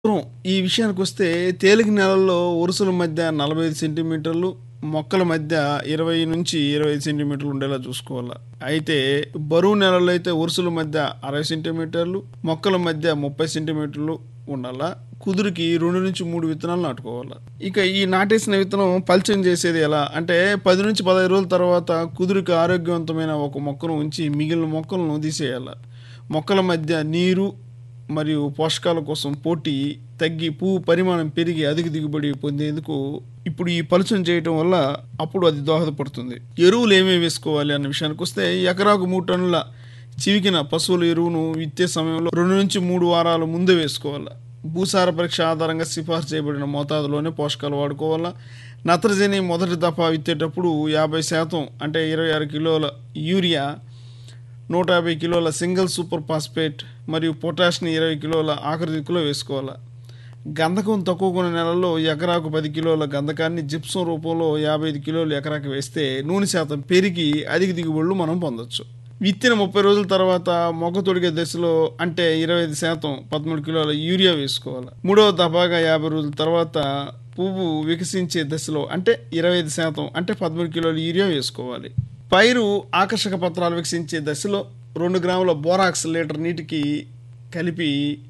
దూరం ఈ విషయానికి వస్తే తేలిక నెలల్లో వరుసల మధ్య నలభై ఐదు సెంటీమీటర్లు మొక్కల మధ్య ఇరవై నుంచి ఇరవై ఐదు సెంటీమీటర్లు ఉండేలా చూసుకోవాలి అయితే బరువు నెలల్లో అయితే వరుసల మధ్య అరవై సెంటీమీటర్లు మొక్కల మధ్య ముప్పై సెంటీమీటర్లు ఉండాలా కుదురుకి రెండు నుంచి మూడు విత్తనాలు నాటుకోవాలి ఇక ఈ నాటేసిన విత్తనం పల్చం చేసేది ఎలా అంటే పది నుంచి పదహైదు రోజుల తర్వాత కుదురుకి ఆరోగ్యవంతమైన ఒక మొక్కను ఉంచి మిగిలిన మొక్కలను తీసేయాలి మొక్కల మధ్య నీరు మరియు పోషకాల కోసం పోటీ తగ్గి పువ్వు పరిమాణం పెరిగి అధిక దిగుబడి పొందేందుకు ఇప్పుడు ఈ పలుచన చేయటం వల్ల అప్పుడు అది దోహదపడుతుంది ఎరువులు ఏమేమి వేసుకోవాలి అన్న విషయానికి వస్తే ఎకరాకు మూడు టన్నుల చివికిన పశువుల ఎరువును విత్తే సమయంలో రెండు నుంచి మూడు వారాల ముందే వేసుకోవాలి భూసార పరీక్ష ఆధారంగా సిఫార్సు చేయబడిన మోతాదులోనే పోషకాలు వాడుకోవాలా నత్రజని మొదటి దఫా విత్తేటప్పుడు యాభై శాతం అంటే ఇరవై ఆరు కిలోల యూరియా నూట యాభై కిలోల సింగిల్ సూపర్ ఫాస్ఫేట్ మరియు పొటాష్ని ఇరవై కిలోల ఆఖరి దిక్కులో వేసుకోవాలి గంధకం తక్కువ ఉన్న నెలల్లో ఎకరాకు పది కిలోల గంధకాన్ని జిప్సం రూపంలో యాభై ఐదు కిలోలు ఎకరాకి వేస్తే నూనె శాతం పెరిగి అధిక దిగుబడులు మనం పొందొచ్చు విత్తిన ముప్పై రోజుల తర్వాత మొక్క తొడిగే దశలో అంటే ఇరవై ఐదు శాతం పదమూడు కిలోల యూరియా వేసుకోవాలి మూడవ దఫాగా యాభై రోజుల తర్వాత పువ్వు వికసించే దశలో అంటే ఇరవై ఐదు శాతం అంటే పదమూడు కిలోల యూరియా వేసుకోవాలి పైరు ఆకర్షక పత్రాలు వికసించే దశలో రెండు గ్రాముల బోరాక్స్ లీటర్ నీటికి కలిపి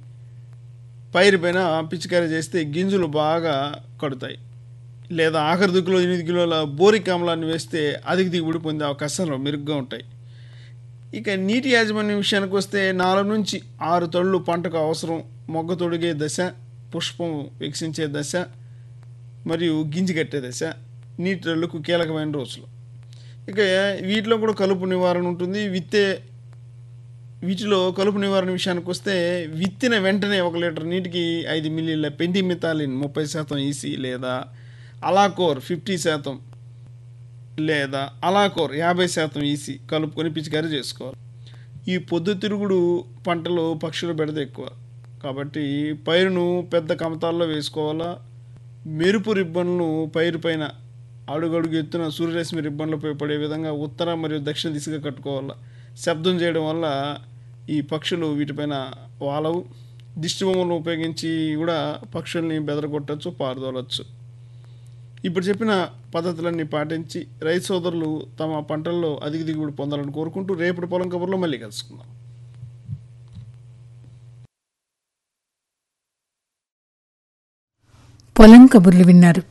పైరు పైన పిచికారీ చేస్తే గింజలు బాగా కడుతాయి లేదా ఆఖరి దిక్కులో ఎనిమిది కిలోల బోరిక్ ఆమ్లాన్ని వేస్తే అధిక దిగుబడి పొందే అవకాశాలు మెరుగ్గా ఉంటాయి ఇక నీటి యాజమాన్యం విషయానికి వస్తే నాలుగు నుంచి ఆరు తళ్ళు పంటకు అవసరం మొగ్గ తొడిగే దశ పుష్పం వికసించే దశ మరియు గింజి కట్టే దశ నీటి తళ్ళకు కీలకమైన రోజులు ఇక వీటిలో కూడా కలుపు నివారణ ఉంటుంది విత్తే వీటిలో కలుపు నివారణ విషయానికి వస్తే విత్తిన వెంటనే ఒక లీటర్ నీటికి ఐదు మిల్లీల పెండిమితాలిన్ ముప్పై శాతం ఈసీ లేదా అలాకోర్ ఫిఫ్టీ శాతం లేదా అలాకోర్ యాభై శాతం ఈసీ కలుపుకొని పిచికారీ చేసుకోవాలి ఈ పొద్దుతిరుగుడు పంటలు పక్షుల బెడద ఎక్కువ కాబట్టి పైరును పెద్ద కమతాల్లో వేసుకోవాలా మెరుపు రిబ్బన్లు పైరు పైన అడుగడుగు ఎత్తున సూర్యరశ్మి రిబ్బన్లపై పడే విధంగా ఉత్తర మరియు దక్షిణ దిశగా కట్టుకోవాలి శబ్దం చేయడం వల్ల ఈ పక్షులు వీటిపైన వాలవు దిష్టి బొమ్మలను ఉపయోగించి కూడా పక్షుల్ని బెదరగొట్టచ్చు పారదోలచ్చు ఇప్పుడు చెప్పిన పద్ధతులన్నీ పాటించి రైతు సోదరులు తమ పంటల్లో అధిక దిగుబడి పొందాలని కోరుకుంటూ రేపటి పొలం కబుర్లో మళ్ళీ కలుసుకుందాం పొలం కబుర్లు విన్నారు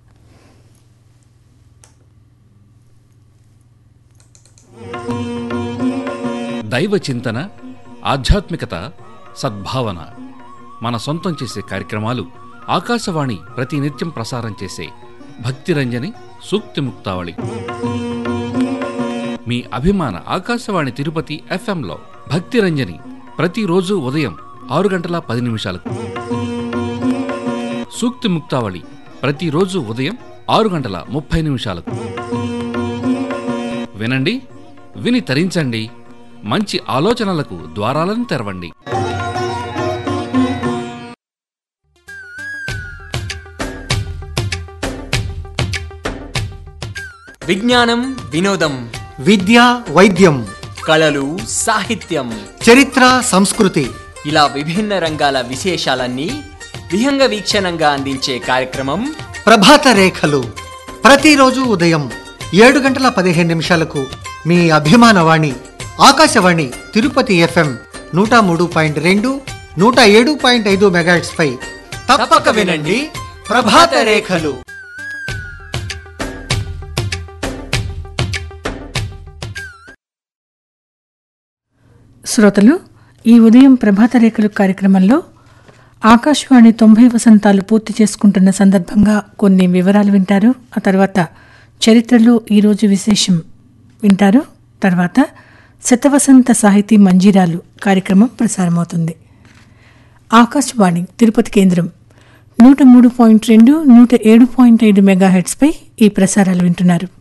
దైవ చింతన ఆధ్యాత్మికత సద్భావన మన సొంతం చేసే కార్యక్రమాలు ఆకాశవాణి ప్రతి నిత్యం ప్రసారం చేసే భక్తిరంజని సూక్తి ముక్తావళి మీ అభిమాన ఆకాశవాణి తిరుపతి ఎఫ్ఎంలో భక్తిరంజని ప్రతిరోజు ఉదయం ఆరు గంటల పది నిమిషాలకు సూక్తి ముక్తావళి ప్రతిరోజు ఉదయం ఆరు గంటల ముప్పై నిమిషాలకు వినండి విని తరించండి మంచి ఆలోచనలకు ద్వారాలను తెరవండి విజ్ఞానం వినోదం విద్య వైద్యం కళలు సాహిత్యం చరిత్ర సంస్కృతి ఇలా విభిన్న రంగాల విశేషాలన్నీ విహంగ వీక్షణంగా అందించే కార్యక్రమం ప్రభాత రేఖలు ప్రతిరోజు ఉదయం ఏడు గంటల పదిహేను నిమిషాలకు మీ అభిమాన వాణి ఆకాశవాణి తిరుపతి ఎఫ్ఎం నూట మూడు పాయింట్ రెండు నూట ఏడు పాయింట్ ఐదు మెగాట్స్ పై తప్పక వినండి ప్రభాత రేఖలు శ్రోతలు ఈ ఉదయం ప్రభాత రేఖలు కార్యక్రమంలో ఆకాశవాణి తొంభై వసంతాలు పూర్తి చేసుకుంటున్న సందర్భంగా కొన్ని వివరాలు వింటారు ఆ తర్వాత చరిత్రలో ఈరోజు విశేషం వింటారు తర్వాత శతవసంత సాహితీ మంజీరాలు కార్యక్రమం ప్రసారమవుతుంది ఆకాశవాణి తిరుపతి కేంద్రం నూట మూడు పాయింట్ రెండు నూట ఏడు పాయింట్ ఐదు మెగాహెట్స్పై ఈ ప్రసారాలు వింటున్నారు